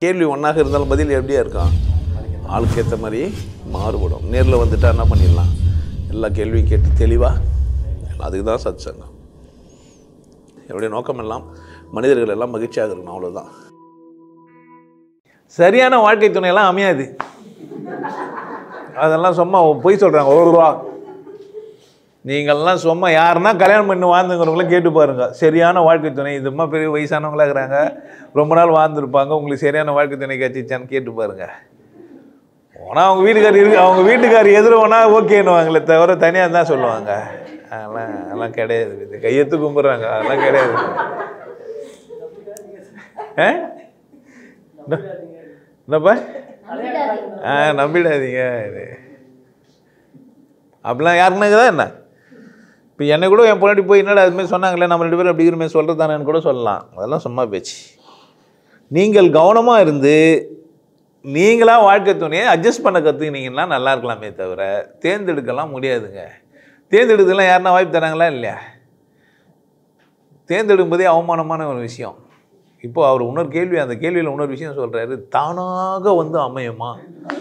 கேள்வி ஒன்றாக இருந்தாலும் பதில் எப்படியா இருக்கும் ஆளுக்கு ஏற்ற மாதிரி மாறுபடும் நேரில் வந்துட்டா என்ன பண்ணிடலாம் எல்லா கேள்வியும் கேட்டு தெளிவாக அதுக்கு தான் சத் சங்கம் என்னுடைய நோக்கம் எல்லாம் மனிதர்கள் எல்லாம் மகிழ்ச்சியாக இருக்கணும் அவ்வளோதான் சரியான வாழ்க்கை துணையெல்லாம் அமையாது அதெல்லாம் சும்மா பொய் சொல்கிறாங்க ஒரு ரூபா நீங்கள்லாம் சும்மா யாருன்னா கல்யாணம் பண்ணி வாழ்ந்துங்கிறவங்களாம் கேட்டு பாருங்க சரியான வாழ்க்கை துணை இதுமா பெரிய வயசானவங்களா இருக்கிறாங்க ரொம்ப நாள் வாழ்ந்துருப்பாங்க உங்களுக்கு சரியான வாழ்க்கை துணை கிடச்சிச்சான்னு கேட்டு பாருங்க ஆனால் அவங்க வீட்டுக்கார் இருக்கு அவங்க வீட்டுக்கார் எதிரோனா ஓகேன்னுவாங்களே தவிர தனியாக தான் சொல்லுவாங்க அதெல்லாம் அதெல்லாம் கிடையாது இது கையெத்து கும்பிட்றாங்க அதெல்லாம் கிடையாது ஆ என்ன- என்னப்பா ஆ நம்பிடாதீங்க இது அப்படிலாம் யாருக்குன்னா தான் என்ன இப்போ என்னை கூட என் பொண்ணாடி போய் என்னடா அதுமாதிரி சொன்னாங்களே நம்ம ரெண்டு பேரும் அப்படி இருக்கிற மாதிரி சொல்கிறது தானேன்னு கூட சொல்லலாம் அதெல்லாம் சும்மா பேச்சு நீங்கள் கவனமாக இருந்து நீங்களாக வாழ்க்கை துணையை அட்ஜஸ்ட் பண்ண கற்றுக்கினீங்கன்னா நல்லா இருக்கலாமே தவிர தேர்ந்தெடுக்கலாம் முடியாதுங்க தேர்ந்தெடுக்கலாம் யாருன்னா வாய்ப்பு தராங்களா இல்லையா தேர்ந்தெடுக்கும்போதே அவமானமான ஒரு விஷயம் இப்போ அவர் இன்னொரு கேள்வி அந்த கேள்வியில் இன்னொரு விஷயம் சொல்கிறாரு தானாக வந்து அமையுமா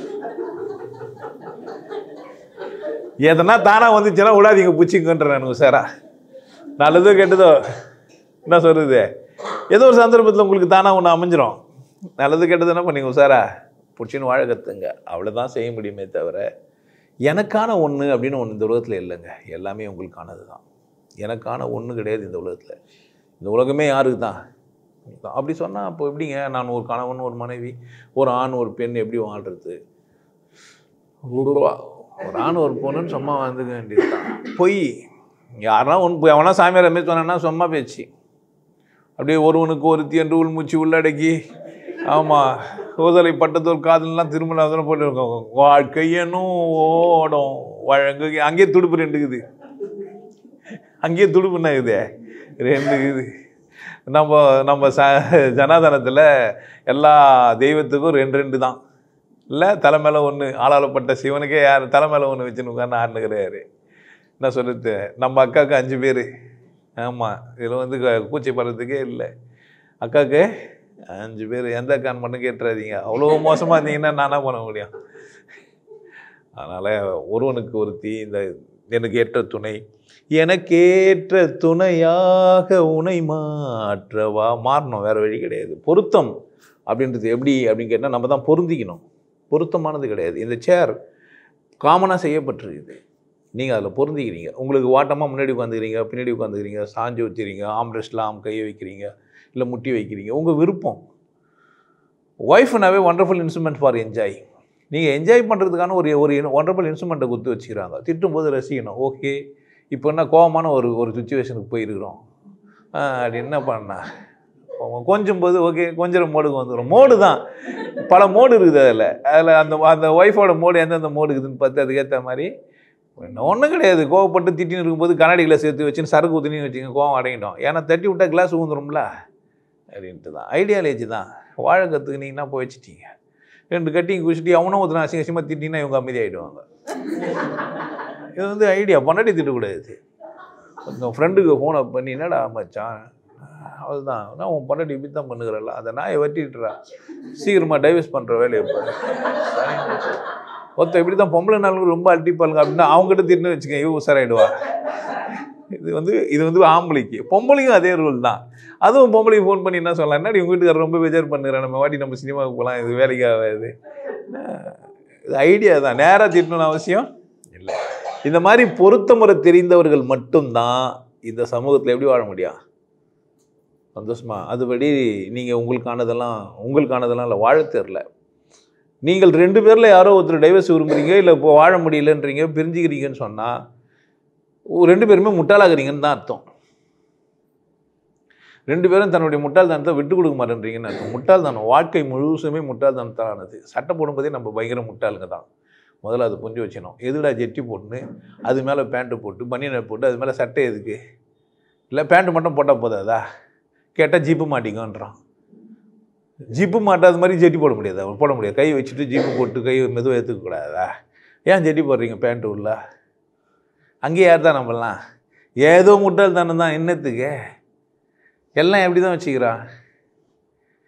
எதனா தானாக வந்துச்சுன்னா விடாதீங்க பிடிச்சிங்கன்ற எனக்கு சாரா நல்லதோ கெட்டதோ என்ன சொல்கிறது ஏதோ ஒரு சந்தர்ப்பத்தில் உங்களுக்கு தானாக ஒன்று அமைஞ்சிரும் நல்லது கெட்டது என்ன பண்ணிங்க சாரா பிடிச்சின்னு வாழ கற்றுங்க அவ்வளோதான் செய்ய முடியுமே தவிர எனக்கான ஒன்று அப்படின்னு ஒன்று இந்த உலகத்தில் இல்லைங்க எல்லாமே உங்களுக்கானது தான் எனக்கான ஒன்று கிடையாது இந்த உலகத்தில் இந்த உலகமே யாருக்கு தான் அப்படி சொன்னால் அப்போ எப்படிங்க நான் ஒரு கணவன் ஒரு மனைவி ஒரு ஆண் ஒரு பெண் எப்படி வாழ்கிறது ஒரு ஆண் ஒரு பொண்ணுன்னு சும்மா வந்துக்க வேண்டியது தான் பொய் யாருனா ஒன்று எவனா சாமியார் மாதிரி சொன்னான்னா சும்மா பேச்சு அப்படியே ஒருவனுக்கு ஒருத்தி என்று உள்மூச்சு உள்ளடக்கி ஆமாம் சோதலை பட்டத்தோர் காதல்லாம் திருமணம் அதெல்லாம் போட்டு வாழ்க்கையனும் ஓடும் வழங்கு அங்கேயே துடுப்பு ரெண்டு இருக்குது அங்கேயே துடுப்புன்னா இருக்குது ரெண்டு இருக்குது நம்ம நம்ம ச ஜனாதனத்தில் எல்லா தெய்வத்துக்கும் ரெண்டு ரெண்டு தான் இல்லை தலை மேலே ஒன்று ஆளாளப்பட்ட சிவனுக்கே யார் தலை மேலே ஒன்று வச்சுன்னு உட்காந்து ஆடுனுக்கிறாரு என்ன சொல்கிறது நம்ம அக்காவுக்கு அஞ்சு பேர் ஆமாம் இதில் வந்து க- கூச்சை படுறதுக்கே இல்லை அக்காவுக்கு அஞ்சு பேர் எந்த அக்கான்னு மட்டும் கேட்டுறாதீங்க அவ்வளோ மோசமாக இருந்தீங்கன்னா நானா பண்ண முடியும் அதனால் ஒருவனுக்கு ஒருத்தி இந்த எனக்கு ஏற்ற துணை எனக்கேற்ற துணையாக உனை மாற்றவா மாறணும் வேறு வழி கிடையாது பொருத்தம் அப்படின்றது எப்படி அப்படின்னு கேட்டால் நம்ம தான் பொருந்திக்கணும் பொருத்தமானது கிடையாது இந்த சேர் காமனாக செய்யப்பட்டிருக்குது நீங்கள் அதில் பொருந்திக்கிறீங்க உங்களுக்கு வாட்டமாக முன்னாடி உட்காந்துக்கிறீங்க பின்னாடி உட்காந்துக்கிறீங்க சாஞ்சு வச்சுக்கிறீங்க ஆம்ரெஸ்ட்லாம் ஆம் கையை வைக்கிறீங்க இல்லை முட்டி வைக்கிறீங்க உங்கள் விருப்பம் ஒய்ஃப்னாவே ஒண்டர்ஃபுல் இன்ஸ்ட்ருமெண்ட் ஃபார் என்ஜாய் நீங்கள் என்ஜாய் பண்ணுறதுக்கான ஒரு ஒரு ஒண்டர்ஃபுல் இன்ஸ்ட்ருமெண்ட்டை கொடுத்து வச்சுக்கிறாங்க திட்டும்போது ரசிக்கணும் ஓகே இப்போ என்ன கோவமான ஒரு ஒரு சுச்சுவேஷனுக்கு போயிருக்கிறோம் ஆ, அது என்ன பண்ணா கொஞ்சம் போது ஓகே கொஞ்சம் மோடுக்கு வந்துடும் மோடு தான் பல மோடு இருக்குது அதில் அதில் அந்த அந்த ஒய்ஃபோட மோடு எந்தெந்த மோடு இருக்குதுன்னு பார்த்து அதுக்கேற்ற மாதிரி ஒன்றும் கிடையாது கோவப்பட்டு திட்டின்னு இருக்கும்போது கண்ணாடிகளை சேர்த்து வச்சுன்னு சரக்கு ஊற்றினு வச்சுங்க கோவம் அடங்கிட்டோம் ஏன்னா தட்டி விட்டா கிளாஸ் ஊந்துரும்ல அப்படின்ட்டு தான் ஐடியாலஜி தான் வாழை கற்றுக்கினீங்கன்னா போய் வச்சுட்டீங்க ரெண்டு கட்டிங் குடிச்சிட்டு அவனும் ஒருத்தன அசிங்க அசிங்கமாக திட்டினா இவங்க அமைதி ஆகிடுவாங்க இது வந்து ஐடியா பொண்டாட்டி திட்டக்கூடாது உங்கள் ஃப்ரெண்டுக்கு ஃபோனை பண்ணி என்னடா மச்சான் அதுதான் நான் உன் பொண்டாட்டி இப்படி தான் பண்ணுகிறல்ல அதை நாயை வெட்டிட்டுறா சீக்கிரமாக டைவர்ஸ் பண்ணுற வேலையை பாரு ஒருத்தர் இப்படி தான் பொம்பளை நாளுக்கு ரொம்ப அட்டிப்பாளுங்க அப்படின்னா அவங்ககிட்ட திட்டுன்னு வச்சுக்கோங்க இவ உசாராயிடுவா இது வந்து இது வந்து ஆம்பளைக்கு பொம்பளைக்கும் அதே ரூல் தான் அதுவும் பொம்பளைக்கு ஃபோன் பண்ணி என்ன சொல்லலாம் என்னடி உங்கள் வீட்டுக்காரர் ரொம்ப பேஜார் பண்ணுறேன் நம்ம வாட்டி நம்ம சினிமாவுக்கு போகலாம் இது வேலைக்கு ஆகாது இது ஐடியா தான் நேராக திட்டணும்னு அவசியம் இல்லை இந்த மாதிரி பொருத்தமுறை தெரிந்தவர்கள் மட்டும்தான் இந்த சமூகத்தில் எப்படி வாழ முடியும் சந்தோஷமா அதுபடி நீங்கள் உங்களுக்கானதெல்லாம் உங்களுக்கானதெல்லாம் இல்லை வாழ தெரில நீங்கள் ரெண்டு பேரில் யாரோ ஒருத்தர் டைவர்ஸ் விரும்புறீங்க இல்லை இப்போ வாழ முடியலன்றீங்க பிரிஞ்சுக்கிறீங்கன்னு சொன்னால் ரெண்டு பேருமே முட்டாளாகிறீங்கன்னு தான் அர்த்தம் ரெண்டு பேரும் தன்னுடைய முட்டாள்தனத்தை விட்டு கொடுக்க மாட்டேன்றீங்கன்னு அர்த்தம் முட்டாள்தனம் வாழ்க்கை முழுசுமே முட்டாள்தனத்தாலானது சட்டை போடும்போதே நம்ம பயங்கர முட்டாளுங்க தான் முதல்ல அது புரிஞ்சு வச்சிடணும் எதுடா ஜெட்டி போட்டுன்னு அது மேலே பேண்ட்டு போட்டு பனியனை போட்டு அது மேலே சட்டை எதுக்கு இல்லை பேண்ட்டு மட்டும் போட்டால் போதாதா கேட்டால் ஜீப்பு மாட்டிங்கன்றான் ஜிப்பு மாட்டாத மாதிரி ஜெட்டி போட முடியாது அவர் போட முடியாது கை வச்சுட்டு ஜிப்பு போட்டு கை மெதுவாக ஏற்றுக்கக்கூடாதா ஏன் ஜெட்டி போடுறீங்க பேண்ட்டு உள்ள அங்கேயே யார் தான் நம்பலாம் ஏதோ முட்டாள் தானே தான் என்னத்துக்கு எல்லாம் எப்படி தான் வச்சுக்கிறான்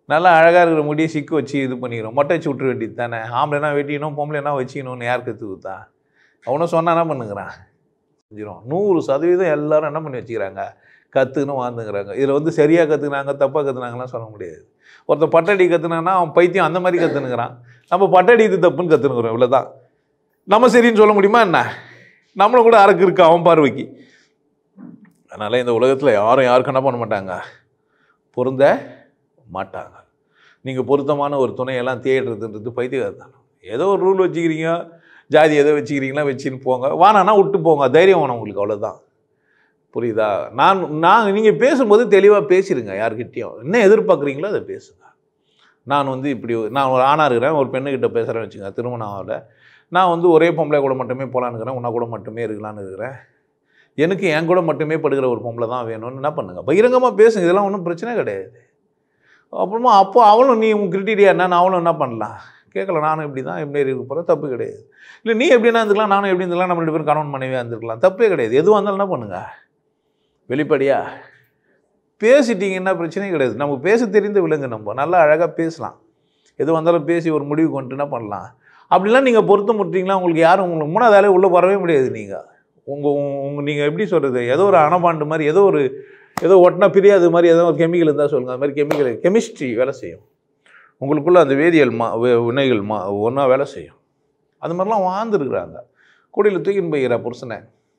நல்லா அழகாக இருக்கிற முடியை சிக்கு வச்சு இது பண்ணிக்கிறோம் மொட்டை வச்சு விட்டுற வேண்டியது தானே ஆம்பளைனா வெட்டிக்கணும் பொம்பளைனா வச்சுக்கணும்னு யார் கற்று கொடுத்தா அவனும் சொன்னா என்ன பண்ணுங்கிறான் செஞ்சிடும் நூறு சதவீதம் எல்லாரும் என்ன பண்ணி வச்சுக்கிறாங்க கற்றுக்கணும் வாழ்ந்துங்கிறாங்க இதில் வந்து சரியாக கற்றுக்குனாங்க தப்பாக கற்றுனாங்கலாம் சொல்ல முடியாது ஒருத்தன் பட்டடி கற்றுனான்னா அவன் பைத்தியம் அந்த மாதிரி கற்றுனுங்கிறான் நம்ம பட்டடி இது தப்புன்னு கற்றுனுக்குறோம் இவ்வளோதான் நம்ம சரின்னு சொல்ல முடியுமா என்ன நம்மளும் கூட அறக்கு இருக்கு அவன் பார்வைக்கு அதனால் இந்த உலகத்தில் யாரும் யாருக்கும் என்ன பண்ண மாட்டாங்க பொருந்த மாட்டாங்க நீங்கள் பொருத்தமான ஒரு துணையெல்லாம் தேடுறதுன்றது பைத்தியக்காரத்தானே ஏதோ ஒரு ரூல் வச்சுக்கிறீங்க ஜாதி எதோ வச்சுக்கிறீங்களா வச்சுன்னு போங்க வானானா விட்டு போங்க தைரியம் வேணும் உங்களுக்கு அவ்வளோதான் புரியுதா நான் நான் நீங்கள் பேசும்போது தெளிவாக பேசிடுங்க யார்கிட்டயும் என்ன எதிர்பார்க்குறீங்களோ அதை பேசுங்க நான் வந்து இப்படி நான் ஒரு ஆணாக இருக்கிறேன் ஒரு பெண்ணுக்கிட்ட பேசுகிறேன்னு வச்சுங்க திருமணம் ஆகல நான் வந்து ஒரே பொம்பளை கூட மட்டுமே போகலான்னு இருக்கிறேன் உன்னை கூட மட்டுமே இருக்கலான்னு இருக்கிறேன் எனக்கு என் கூட மட்டுமே படுகிற ஒரு பொம்பளை தான் வேணும்னு என்ன பண்ணுங்க பகிரங்கமாக பேசுங்க இதெல்லாம் ஒன்றும் பிரச்சனை கிடையாது அப்புறமா அப்போ அவளும் நீ உன் கிரிட்டீரியா என்ன அவளும் என்ன பண்ணலாம் கேட்கல நானும் இப்படி தான் இப்படி இருக்க போகிறேன் தப்பு கிடையாது இல்லை நீ எப்படின்னா இருந்துக்கலாம் நானும் எப்படி இருந்துக்கலாம் நம்ம ரெண்டு பேரும் கணவன் மனைவியாக இருந்திருக்கலாம் தப்பே கிடையாது எதுவாக இருந்தாலும் என்ன பண்ணுங்க வெளிப்படையா பேசிட்டீங்கன்னா பிரச்சனையே கிடையாது நமக்கு பேச தெரிந்த விலங்கு நம்ம நல்லா அழகாக பேசலாம் எது வந்தாலும் பேசி ஒரு முடிவு கொண்டு என்ன பண்ணலாம் அப்படிலாம் நீங்கள் பொருத்த முட்டீங்களா உங்களுக்கு யாரும் உங்களுக்கு மூணாவது வேலையை உள்ளே வரவே முடியாது நீங்கள் உங்கள் உங்கள் நீங்கள் எப்படி சொல்கிறது ஏதோ ஒரு அணபாண்டு மாதிரி ஏதோ ஒரு ஏதோ ஒட்டினா பிரியாது மாதிரி ஏதோ ஒரு கெமிக்கல் இருந்தால் சொல்லுங்கள் அது மாதிரி கெமிக்கல் கெமிஸ்ட்ரி வேலை செய்யும் உங்களுக்குள்ள அந்த வேதியியல் மா வே- வினைகள் மா ஒன்றா வேலை செய்யும் அது மாதிரிலாம் வாழ்ந்துருக்குறாங்க கூடையில் தூக்கின்னு போய்கிறா புருஷனை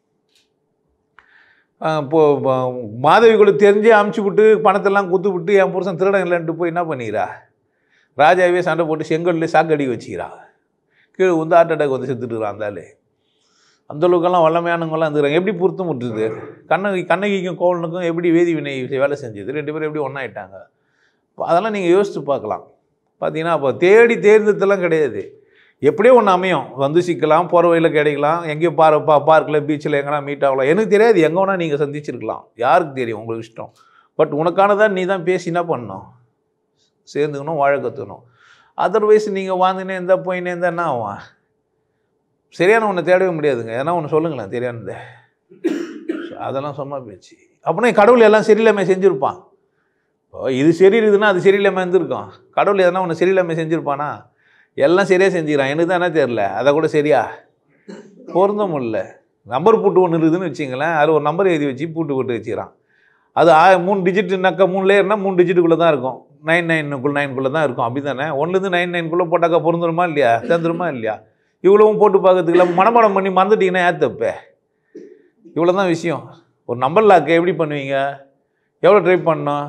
ஆஹ் இப்போ இப்போ மாதவிக்குள்ள தெரிஞ்சே அமுச்சு விட்டு பணத்தெல்லாம் குத்து விட்டு என் புருஷன் திருடன் இல்லைன்ட்டு போய் என்ன பண்ணிக்கிறா ராஜாவே சண்டை போட்டு செங்கல்ல சாக்கடி வச்சுக்கிறா கீழே வந்து ஹார்ட் அட்டாக் வந்து செத்துட்டுறான் அந்த ஆளு அந்த அளவுக்கெல்லாம் வல்லமையானவங்களாம் இருந்துக்கிறாங்க எப்படி பொருத்தம் முட்டுது கண்ணகி கண்ணகிக்கும் கோவலனுக்கும் எப்படி வேதி வினை வேலை செஞ்சது ரெண்டு பேரும் எப்படி ஒன்றாயிட்டாங்க அதெல்லாம் நீங்கள் யோசித்து பார்க்கலாம் பார்த்தீங்கன்னா அப்போ தேடி தேர்ந்ததெல்லாம் கிடையாது எப்படியோ ஒன்று அமையும் வந்து சிக்கலாம் போகிற வழியில் கிடைக்கலாம் எங்கேயோ பார் பா பார்க்கில் பீச்சில் எங்கன்னா மீட் ஆகலாம் எனக்கு தெரியாது எங்கே வேணால் நீங்கள் சந்திச்சிருக்கலாம் யாருக்கு தெரியும் உங்களுக்கு இஷ்டம் பட் உனக்கானதான் நீ தான் பேசி என்ன பண்ணணும் சேர்ந்துக்கணும் வாழ கற்றுக்கணும் அதர்வைஸ் நீங்கள் வாழ்ந்துனே இருந்தால் போயினே இருந்தால் என்ன ஆகும் சரியான ஒன்று தேடவே முடியாதுங்க ஏன்னா ஒன்று சொல்லுங்களேன் தெரியானது அதெல்லாம் சும்மா பேச்சு அப்படின்னா கடவுள் எல்லாம் சரியில்லாமல் செஞ்சுருப்பான் இப்போ இது சரி இருக்குதுன்னா அது சரியில்லாமல் இருந்திருக்கும் கடவுள் எதனா ஒன்று சரியில்லாமல் செஞ்சுருப்பானா எல்லாம் சரியாக செஞ்சுக்கிறான் எனக்கு தான் என்ன தெரில அதை கூட சரியா பொருந்த முடியல நம்பர் பூட்டு ஒன்று இருக்குதுன்னு வச்சிங்களேன் அதில் ஒரு நம்பர் எழுதி வச்சு பூட்டு போட்டு வச்சுக்கிறான் அது ஆ மூணு டிஜிட்னாக்கா மூணு லேயர்னா மூணு டிஜிட்டுக்குள்ளே தான் இருக்கும் நைன் நைனுக்குள்ள நைனுக்குள்ளே தான் இருக்கும் அப்படி தானே ஒன்றுலேருந்து நைன் நைனுக்குள்ளே போட்டாக்கா பொருந்துருமா இல்லையா சேர்ந்துருமா இல்லையா இவ்வளவும் போட்டு பார்க்கறதுக்குள்ள மனப்பாடம் பண்ணி மறந்துட்டீங்கன்னா ஏன் தப்பு இவ்வளோ தான் விஷயம் ஒரு நம்பர் லாக்கு எப்படி பண்ணுவீங்க எவ்வளோ ட்ரை பண்ணோம்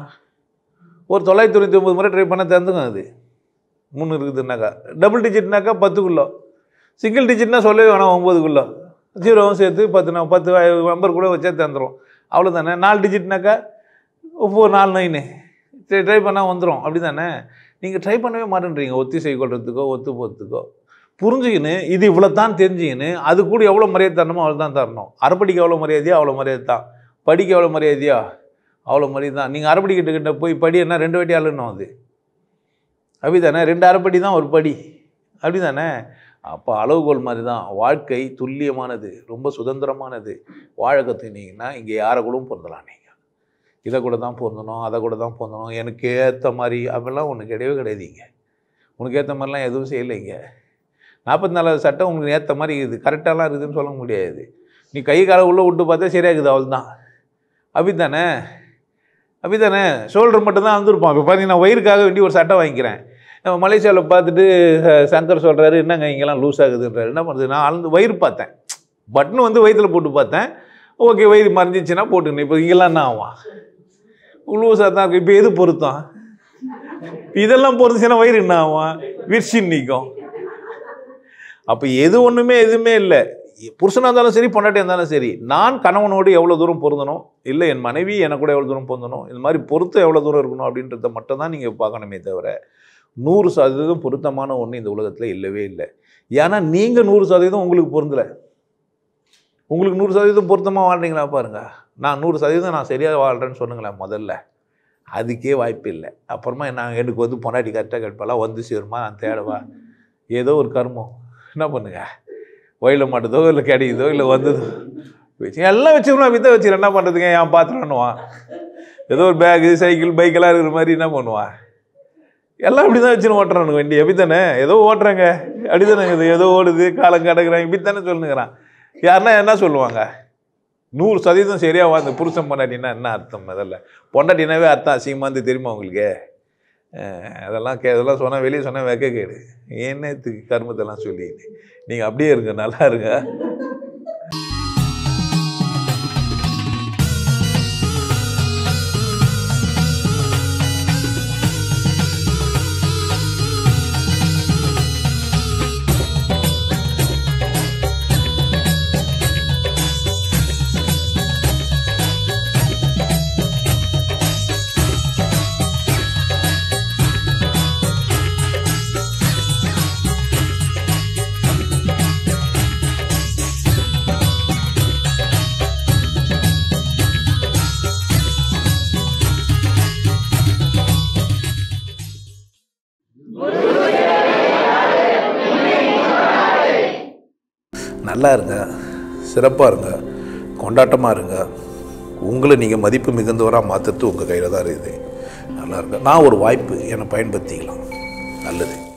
ஒரு தொள்ளாயிரத்தி தொண்ணூற்றி ஒம்பது முறை ட்ரை பண்ணால் திறந்துக்கும் அது மூணு இருக்குதுன்னாக்கா டபுள் டிஜிட்னாக்கா பத்துக்குள்ளோ சிங்கிள் டிஜிட்னா சொல்லவே வேணாம் ஒம்பதுக்குள்ளோ ஜீரோவும் சேர்த்து பத்து நா- பத்து நம்பர் கூட வச்சா திறந்துரும் அவ்வளோதானே நாலு டிஜிட்னாக்கா ஒவ்வொரு நாலு நைனு சரி ட்ரை பண்ணால் வந்துடும் அப்படி தானே நீங்கள் ட்ரை பண்ணவே மாட்டேன்றீங்க ஒத்திசை கொள்றதுக்கோ ஒத்து போகிறதுக்கோ புரிஞ்சுக்கின்னு இது இவ்வளோ தான் தெரிஞ்சுக்கின்னு அது கூட எவ்வளோ மரியாதை தரணுமோ அவ்வளோ தான் தரணும் அரைப்படிக்கு எவ்வளோ மரியாதையோ அவ்வளோ மரியாதை தான் படிக்க எவ்வளோ மரியாதையோ அவ்வளோ மரியாதை தான் நீங்கள் அரைப்படி கிட்ட கிட்ட போய் படி என்ன ரெண்டு வாட்டி அழுணும் அது அப்படி தானே ரெண்டு அரைப்படி தான் ஒரு படி அப்படி தானே அப்போ அளவுகோல் மாதிரி தான் வாழ்க்கை துல்லியமானது ரொம்ப சுதந்திரமானது வாழ கற்றுனீங்கன்னா இங்கே யாரை கூட பொருந்தலாம் நீங்கள் இதை கூட தான் பொருந்தணும் அதை கூட தான் பொருந்தணும் எனக்கு ஏற்ற மாதிரி அப்படிலாம் ஒன்று கிடையவே கிடையாதுங்க உனக்கு ஏற்ற மாதிரிலாம் எதுவும் செய்யலைங்க நாற்பத்தி நாலாவது சட்டம் உங்களுக்கு ஏற்ற மாதிரி இருக்குது கரெக்டாலாம் இருக்குதுன்னு சொல்ல முடியாது நீ கை காலை உள்ளே விட்டு பார்த்தா சரியாக இருக்குது அவள் தான் அப்படி தானே அப்படி தானே ஷோல்டர் மட்டும் தான் வந்திருப்பான் இப்போ பார்த்தீங்கன்னா வயிறுக்காக வேண்டி ஒரு சட்டை வாங்கிக்கிறேன் நம்ம மலேசியாவில் பார்த்துட்டு அஹ், சங்கர் சொல்கிறாரு என்னங்க இங்கெல்லாம் லூஸ் ஆகுதுன்றாரு என்ன பண்ணுறது நான் அளந்து வயிறு பார்த்தேன் பட்டன் வந்து வயிற்றுல போட்டு பார்த்தேன் ஓகே வயிறு மறைஞ்சிச்சுன்னா போட்டுக்கணும் இப்போ இங்கெல்லாம் என்ன ஆகும் லூஸாக தான் இருக்கும் இப்போ எது பொருத்தம் இப்ப இதெல்லாம் பொருந்துச்சுன்னா வயிறு என்ன ஆகும் விர்ஷின் நிற்கும் அப்போ எது ஒன்றுமே எதுவுமே இல்லை புருஷனாக இருந்தாலும் சரி பொண்டாட்டியாக இருந்தாலும் சரி நான் கணவனோடு எவ்வளோ தூரம் பொருந்தணும் இல்லை என் மனைவி எனக்கு கூட எவ்வளோ தூரம் பொருந்தணும் இந்த மாதிரி பொருத்தம் எவ்வளோ தூரம் இருக்கணும் அப்படின்றத மட்டும் தான் நீங்கள் பார்க்கணுமே தவிர நூறு சதவீதம் பொருத்தமான ஒன்று இந்த உலகத்தில் இல்லவே இல்லை ஏன்னா நீங்கள் நூறு சதவீதம் உங்களுக்கு பொருந்தலை உங்களுக்கு நூறு சதவீதம் பொருத்தமாக வாழ்றீங்களா பாருங்க நான் நூறு சதவீதம் நான் சரியாக வாழ்கிறேன்னு சொன்னுங்களேன் முதல்ல அதுக்கே வாய்ப்பு இல்லை அப்புறமா நான் எனக்கு வந்து பொண்டாட்டி கரெக்டாக கேட்பாலாம் வந்து சேருமா நான் தேடவா ஏதோ ஒரு கர்மம் என்ன பண்ணுங்க வயலில் மாட்டுதோ இல்லை கிடைக்குதோ இல்லை வந்ததோ வச்சு எல்லாம் வச்சுக்கணும் வித்த வச்சுக்கிறேன் என்ன பண்ணுறதுங்க என் பாத்திரம்னுவான் ஏதோ ஒரு பேகு சைக்கிள் பைக்கெல்லாம் இருக்கிற மாதிரி என்ன பண்ணுவான் எல்லாம் இப்படி தான் வச்சுன்னு ஓட்டுறானுங்க வண்டி எப்படி தானே ஏதோ ஓட்டுறாங்க அப்படி தானே இது ஏதோ ஓடுது காலம் கிடக்குறாங்க இப்படி தானே சொல்லுங்கிறான் யாருன்னா என்ன சொல்லுவாங்க நூறு சதவீதம் சரியாக வாழ்ந்து புருஷன் பொண்டாட்டினா என்ன அர்த்தம் முதல்ல பொண்டாட்டினாவே அர்த்தம் அசிங்கமாக இருந்து தெரியுமா உங்களுக்கு அஹ் அதெல்லாம் கே அதெல்லாம் சொன்னால் வெளியே சொன்னால் வெக்க கேடு என்னத்துக்கு கர்மத்தெல்லாம் சொல்லி நீங்கள் அப்படியே இருங்க நல்லா இருங்க நல்லா இருங்க சிறப்பாக இருங்க கொண்டாட்டமாக இருங்க உங்களை நீங்கள் மதிப்பு மிகுந்தவராக மாற்றுறது உங்கள் கையில் தான் இருக்குது நல்லா இருங்க நான் ஒரு வாய்ப்பு என்னை பயன்படுத்திக்கலாம் நல்லது